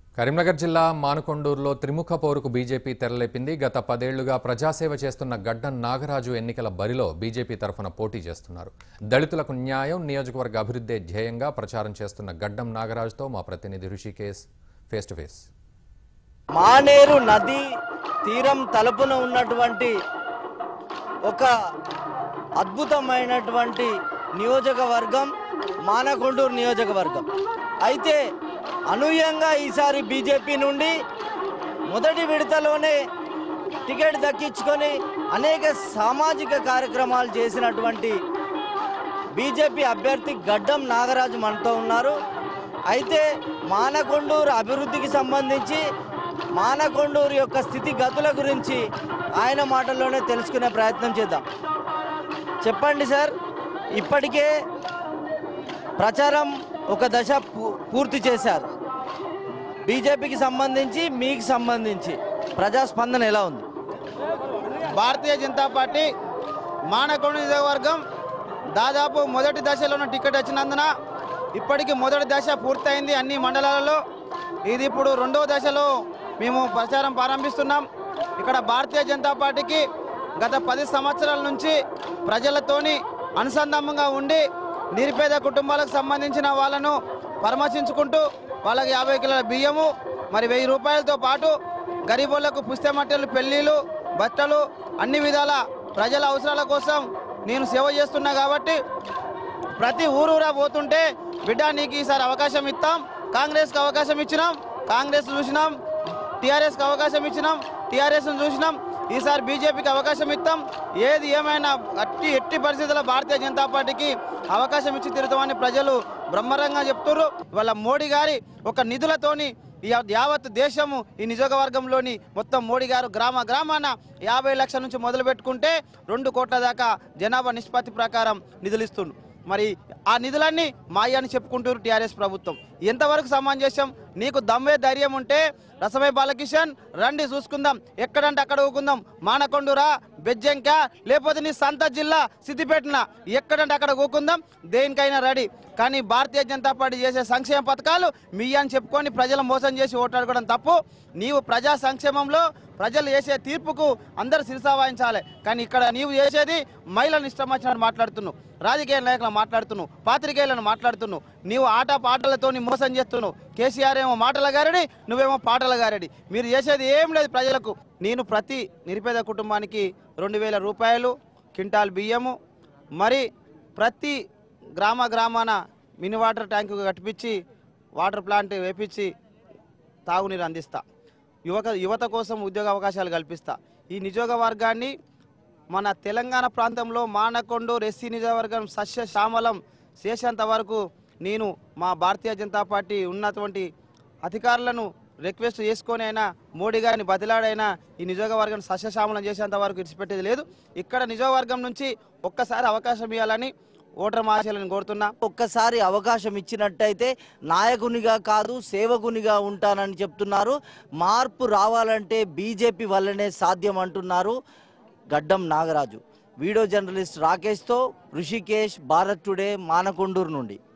కరీంనగర్ జిల్లా మానకొండూరులో త్రిముఖ పోరుకు బీజేపీ తెరలేపింది గత పదేళ్లుగా ప్రజాసేవ చేస్తున్న గడ్డం నాగరాజు ఎన్నికల బరిలో బీజేపీ తరఫున పోటీ చేస్తున్నారు దళితులకు న్యాయం నియోజకవర్గ అభివృద్ధే ధ్యేయంగా ప్రచారం చేస్తున్న గడ్డం నాగరాజుతో మా ప్రతినిధి Rishikesh face to face Maneru నది తీరం తలుపున ఉన్నటువంటి ఒక అద్భుతమైనటువంటి నియోజకవర్గం మానకొండూరు నియోజకవర్గం అయితే అనూహ్యంగా ఈసారి బీజేపీ నుండి మొదటి విడతలోనే టికెట్ దక్కించుకొని అనేక సామాజిక కార్యక్రమాలు చేసినటువంటి బీజేపీ అభ్యర్థి గడ్డం నాగరాజు మనతో ఉన్నారు అయితే మానకొండూరు అభివృద్ధికి సంబంధించి మానకొండూరు యొక్క స్థితిగతుల గురించి ఆయన మాటల్లోనే తెలుసుకునే ప్రయత్నం చేద్దాం చెప్పండి సార్ ఇప్పటికే ప్రచారం ఒక దశ పూ- పూర్తి చేశారు బీజేపీకి సంబంధించి మీకు సంబంధించి ప్రజాస్పందన ఎలా ఉంది భారతీయ జనతా పార్టీ మానకొండ నియోజకవర్గం దాదాపు మొదటి దశలోనే టికెట్ వచ్చినందున ఇప్పటికి మొదటి దశ పూర్తయింది అన్ని మండలాలలో ఇది ఇప్పుడు రెండవ దశలో మేము ప్రచారం ప్రారంభిస్తున్నాం ఇక్కడ భారతీయ జనతా పార్టీకి గత పది సంవత్సరాల నుంచి ప్రజలతోని అనుసంధానంగా ఉండి నిరుపేద కుటుంబాలకు సంబంధించిన వాళ్ళను పరామర్శించుకుంటూ వాళ్ళకి యాభై కిలోల బియ్యము మరి వెయ్యి రూపాయలతో పాటు గరీబులకు పుస్తమట్టెలు పెళ్ళిళ్ళు బట్టలు అన్ని విధాల ప్రజల అవసరాల కోసం నేను సేవ చేస్తున్నా కాబట్టి ప్రతి ఊరూరా పోతుంటే బిడ్డ నీకు ఈసారి అవకాశం ఇస్తాం కాంగ్రెస్కి అవకాశం ఇచ్చినాం కాంగ్రెస్ చూసినాం టీఆర్ఎస్కి అవకాశం ఇచ్చినాం టీఆర్ఎస్ను చూసినాం ఈసారి బీజేపీకి అవకాశం ఇస్తాం ఏది ఏమైనా అట్టి ఎట్టి పరిస్థితుల్లో భారతీయ జనతా పార్టీకి అవకాశం ఇచ్చి తిరుగుతామని ప్రజలు బ్రహ్మరంగా చెప్తున్నారు వాళ్ళ మోడీ గారి ఒక నిధులతోని ఈ యావత్ దేశము ఈ నియోజకవర్గంలోని మొత్తం మోడీ గారు గ్రామ గ్రామాన యాభై లక్షల నుంచి మొదలు పెట్టుకుంటే రెండు కోట్ల దాకా జనాభా నిష్పత్తి ప్రకారం నిధులు ఇస్తుండు మరి ఆ నిధులన్నీ మాయ అని చెప్పుకుంటారు టీఆర్ఎస్ ప్రభుత్వం ఎంతవరకు సమంజసం నీకు దమ్మే ధైర్యం ఉంటే రసమై బాలకిషన్ రండి చూసుకుందాం ఎక్కడంటే అక్కడ ఊకుందాం మానకొండూరా బెజ్జంక లేకపోతే నీ సంత జిల్లా సిద్దిపేటన ఎక్కడంటే అక్కడ ఊకుందాం దేనికైనా రెడీ కానీ భారతీయ జనతా పార్టీ చేసే సంక్షేమ పథకాలు మీ అని చెప్పుకొని ప్రజలు మోసం చేసి ఓటాడుకోవడం తప్పు నీవు ప్రజా సంక్షేమంలో ప్రజలు చేసే తీర్పుకు అందరు శిరసా వాయించాలి కానీ ఇక్కడ నీవు చేసేది మహిళలను ఇష్టం వచ్చినట్టు మాట్లాడుతున్నావు రాజకీయ నాయకులను మాట్లాడుతున్నావు పాత్రికేయులను మాట్లాడుతున్నావు నీవు ఆట పాటలతోని మోసం చేస్తున్నావు కేసీఆర్ ఏమో మాటల గారడి నువ్వేమో పాటల గారడి మీరు చేసేది ఏం లేదు ప్రజలకు నేను ప్రతి నిరుపేద కుటుంబానికి రెండు వేల రూపాయలు క్వింటాల్ బియ్యము మరి ప్రతి గ్రామ గ్రామాన మినీ వాటర్ ట్యాంకు కట్టించి వాటర్ ప్లాంట్ వేపించి తాగునీరు అందిస్తా యువక యువత కోసం ఉద్యోగ అవకాశాలు కల్పిస్తా ఈ నియోజకవర్గాన్ని మన తెలంగాణ ప్రాంతంలో మానకొండూరు ఎస్సీ నియోజకవర్గం సస్య శ్యామలం చేసేంత వరకు నేను మా భారతీయ జనతా పార్టీ ఉన్నటువంటి అధికారులను రిక్వెస్ట్ చేసుకొని అయినా మోడీ గారిని బదిలాడైనా ఈ నియోజకవర్గం సస్యశ్యామలం చేసేంత వరకు విడిచిపెట్టేది లేదు ఇక్కడ నియోజకవర్గం నుంచి ఒక్కసారి అవకాశం ఇవ్వాలని ఓటర్ మహాశయులను కోరుతున్నా ఒక్కసారి అవకాశం ఇచ్చినట్టయితే నాయకునిగా కాదు సేవకునిగా ఉంటానని చెప్తున్నారు మార్పు రావాలంటే బీజేపీ వల్లనే సాధ్యం అంటున్నారు గడ్డం నాగరాజు వీడియో జర్నలిస్ట్ రాకేష్తో ఋషికేష్ భారత్ టుడే మానకొండూరు నుండి